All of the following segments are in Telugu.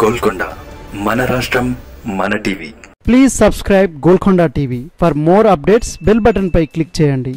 గోల్కొండ మన రాష్ట్రం మన TV please subscribe Golconda TV for more updates bell button పై క్లిక్ చేయండి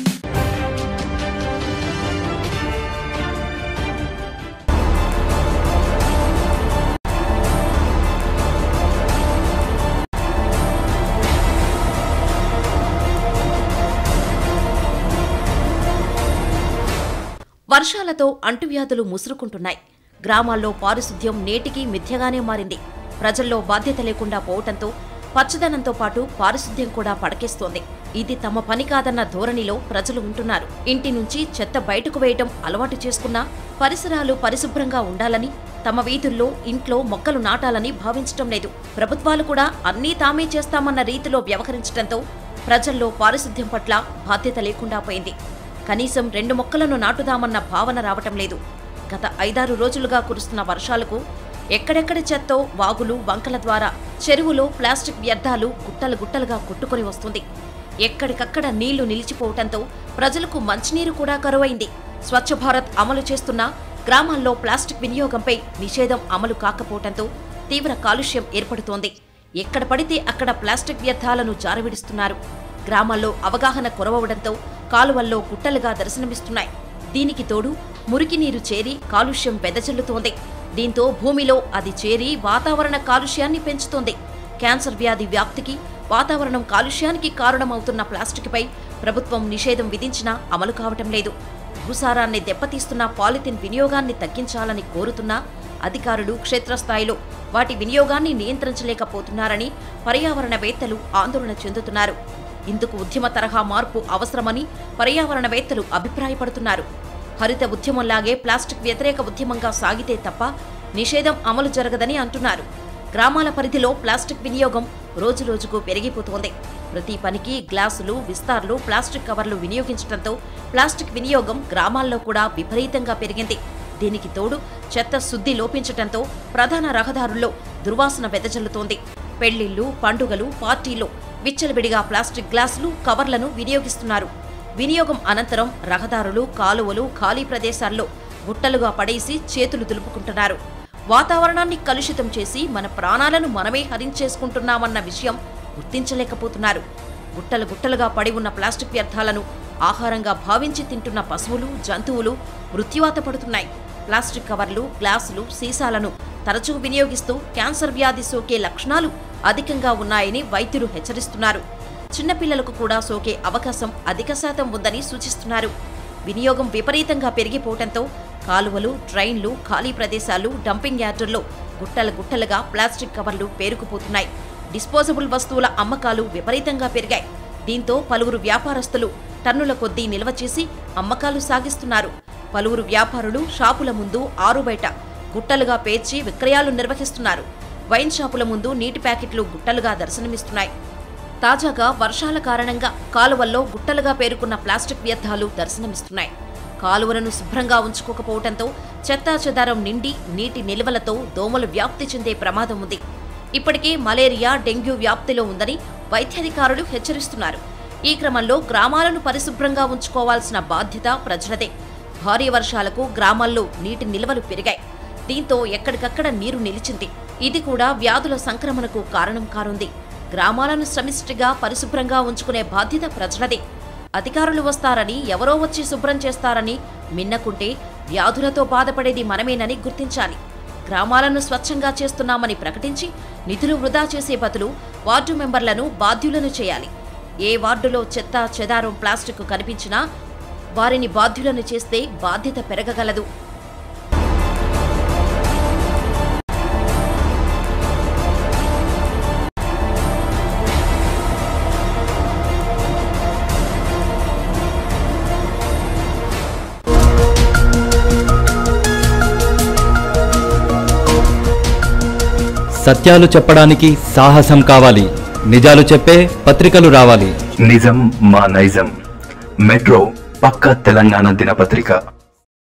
వర్షాలతో అంటువ్యాధులు ముసురుకుంటున్నాయి గ్రామాల్లో పారిశుద్ధ్యం నేటికీ మిథ్యగానే మారింది ప్రజల్లో బాధ్యత లేకుండా పోవటంతో పచ్చదనంతో పాటు పారిశుద్ధ్యం కూడా పడకేస్తోంది ఇది తమ పని కాదన్న ధోరణిలో ప్రజలు ఉంటున్నారు ఇంటి నుంచి చెత్త బయటకు వేయటం అలవాటు చేసుకున్నా పరిసరాలు పరిశుభ్రంగా ఉండాలని తమ వీధుల్లో ఇంట్లో మొక్కలు నాటాలని భావించటం లేదు ప్రభుత్వాలు కూడా అన్నీ తామే చేస్తామన్న రీతిలో వ్యవహరించడంతో ప్రజల్లో పారిశుద్ధ్యం పట్ల బాధ్యత లేకుండా పోయింది కనీసం రెండు మొక్కలను నాటుదామన్న భావన రావటం లేదు గత ఐదారు రోజులుగా కురుస్తున్న వర్షాలకు ఎక్కడెక్కడి చెత్తో వాగులు వంకల ద్వారా చెరువులో ప్లాస్టిక్ వ్యర్థాలు గుట్టలు గుట్టలుగా కొట్టుకొని వస్తుంది ఎక్కడికక్కడ నీళ్లు నిలిచిపోవటంతో ప్రజలకు మంచినీరు కూడా కరువైంది స్వచ్ఛ భారత్ అమలు చేస్తున్న గ్రామాల్లో ప్లాస్టిక్ వినియోగంపై నిషేధం అమలు కాకపోవటంతో తీవ్ర కాలుష్యం ఏర్పడుతోంది ఎక్కడ పడితే అక్కడ ప్లాస్టిక్ వ్యర్థాలను జారవిడుస్తున్నారు గ్రామాల్లో అవగాహన కొరవడంతో కాలువల్లో గుట్టలుగా దర్శనమిస్తున్నాయి దీనికి తోడు మురికి నీరు చేరి కాలుష్యం వెదజల్లుతోంది దీంతో భూమిలో అది చేరి వాతావరణ కాలుష్యాన్ని పెంచుతోంది క్యాన్సర్ వ్యాధి వ్యాప్తికి వాతావరణం కాలుష్యానికి కారణమవుతున్న ప్లాస్టిక్పై ప్రభుత్వం నిషేధం విధించినా అమలు కావటం లేదు భూసారాన్ని దెబ్బతీస్తున్న పాలిథిన్ వినియోగాన్ని తగ్గించాలని కోరుతున్నా అధికారులు క్షేత్రస్థాయిలో వాటి వినియోగాన్ని నియంత్రించలేకపోతున్నారని పర్యావరణవేత్తలు ఆందోళన చెందుతున్నారు ఇందుకు ఉద్యమ తరహా మార్పు అవసరమని పర్యావరణవేత్తలు అభిప్రాయపడుతున్నారు హరిత ఉద్యమంలాగే ప్లాస్టిక్ వ్యతిరేక ఉద్యమంగా సాగితే తప్ప నిషేధం అమలు జరగదని అంటున్నారు గ్రామాల పరిధిలో ప్లాస్టిక్ వినియోగం రోజురోజుకు పెరిగిపోతోంది ప్రతి పనికి గ్లాసులు విస్తార్లు ప్లాస్టిక్ కవర్లు వినియోగించడంతో ప్లాస్టిక్ వినియోగం గ్రామాల్లో కూడా విపరీతంగా పెరిగింది దీనికి తోడు చెత్త శుద్ధి లోపించటంతో ప్రధాన రహదారుల్లో దుర్వాసన వెదజల్లుతోంది పెళ్లిళ్లు పండుగలు పార్టీల్లో విచ్చలవిడిగా ప్లాస్టిక్ గ్లాసులు కవర్లను వినియోగిస్తున్నారు వినియోగం అనంతరం రహదారులు కాలువలు ఖాళీ ప్రదేశాల్లో గుట్టలుగా పడేసి చేతులు దులుపుకుంటున్నారు వాతావరణాన్ని కలుషితం చేసి మన ప్రాణాలను మనమే హరించేసుకుంటున్నామన్న విషయం గుర్తించలేకపోతున్నారు గుట్టలు గుట్టలుగా పడి ఉన్న ప్లాస్టిక్ వ్యర్థాలను ఆహారంగా భావించి తింటున్న పశువులు జంతువులు మృత్యువాత పడుతున్నాయి ప్లాస్టిక్ కవర్లు గ్లాసులు సీసాలను తరచూ వినియోగిస్తూ క్యాన్సర్ వ్యాధి సోకే లక్షణాలు అధికంగా ఉన్నాయని వైద్యులు హెచ్చరిస్తున్నారు చిన్నపిల్లలకు కూడా సోకే అవకాశం అధిక శాతం ఉందని సూచిస్తున్నారు వినియోగం విపరీతంగా పెరిగిపోవటంతో కాలువలు ట్రైన్లు ఖాళీ ప్రదేశాలు డంపింగ్ యార్డుల్లో గుట్టల గుట్టలుగా ప్లాస్టిక్ కవర్లు పేరుకుపోతున్నాయి డిస్పోజబుల్ వస్తువుల అమ్మకాలు విపరీతంగా పెరిగాయి దీంతో పలువురు వ్యాపారస్తులు టన్నుల కొద్దీ నిల్వ చేసి అమ్మకాలు సాగిస్తున్నారు పలువురు వ్యాపారులు షాపుల ముందు ఆరుబయట గుట్టలుగా పేర్చి విక్రయాలు నిర్వహిస్తున్నారు వైన్ షాపుల ముందు నీటి ప్యాకెట్లు గుట్టలుగా దర్శనమిస్తున్నాయి తాజాగా వర్షాల కారణంగా కాలువల్లో గుట్టలుగా పేరుకున్న ప్లాస్టిక్ వ్యర్థాలు దర్శనమిస్తున్నాయి కాలువలను శుభ్రంగా ఉంచుకోకపోవడంతో చెత్తా చెదారం నిండి నీటి నిల్వలతో దోమలు వ్యాప్తి చెందే ప్రమాదం ఉంది ఇప్పటికే మలేరియా డెంగ్యూ వ్యాప్తిలో ఉందని వైద్యాధికారులు హెచ్చరిస్తున్నారు ఈ క్రమంలో గ్రామాలను పరిశుభ్రంగా ఉంచుకోవాల్సిన బాధ్యత ప్రజలదే భారీ వర్షాలకు గ్రామాల్లో నీటి నిల్వలు పెరిగాయి దీంతో ఎక్కడికక్కడ నీరు నిలిచింది ఇది కూడా వ్యాధుల సంక్రమణకు కారణం కానుంది గ్రామాలను సమిష్టిగా పరిశుభ్రంగా ఉంచుకునే బాధ్యత ప్రజలదే అధికారులు వస్తారని ఎవరో వచ్చి శుభ్రం చేస్తారని మిన్నకుంటే వ్యాధులతో బాధపడేది మనమేనని గుర్తించాలి గ్రామాలను స్వచ్ఛంగా చేస్తున్నామని ప్రకటించి నిధులు వృధా చేసే బదులు వార్డు మెంబర్లను బాధ్యులను చేయాలి ఏ వార్డులో చెత్త చెదారం ప్లాస్టిక్ కనిపించినా వారిని బాధ్యులను చేస్తే బాధ్యత పెరగగలదు సత్యాలు చెప్పడానికి సాహసం కావాలి నిజాలు చెప్పే పత్రికలు రావాలి నిజం మా నైజం మెట్రో పక్క తెలంగాణ దినపత్రిక